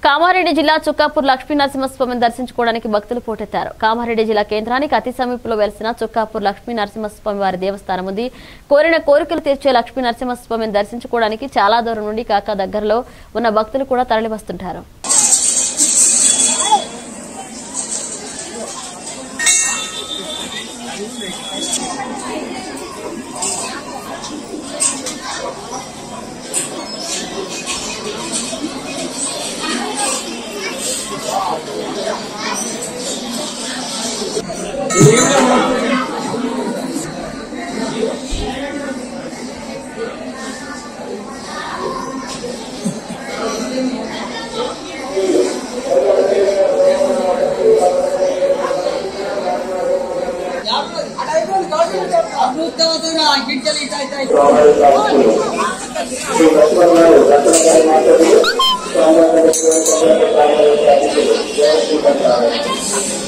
కామారెడ్డి జిల్లా చుక్కాపూర్ లక్ష్మీ నరసింహస్వామిని దర్శించుకోవడానికి భక్తులు పోటెత్తారు కామారెడ్డి జిల్లా కేంద్రానికి అతి సమీపంలో వెలిసిన చుక్కాపూర్ లక్ష్మీ నరసింహస్వామి వారి దేవస్థానం ఉంది కోరిన కోరికలు తీర్చే లక్ష్మీ నరసింహస్వామిని దర్శించుకోవడానికి చాలా దూరం నుండి కాక దగ్గరలో ఉన్న భక్తులు కూడా తరలి వస్తుంటారు శ్రీ లక్ష్మణరావు రత్నగారి మాటలు స్వామి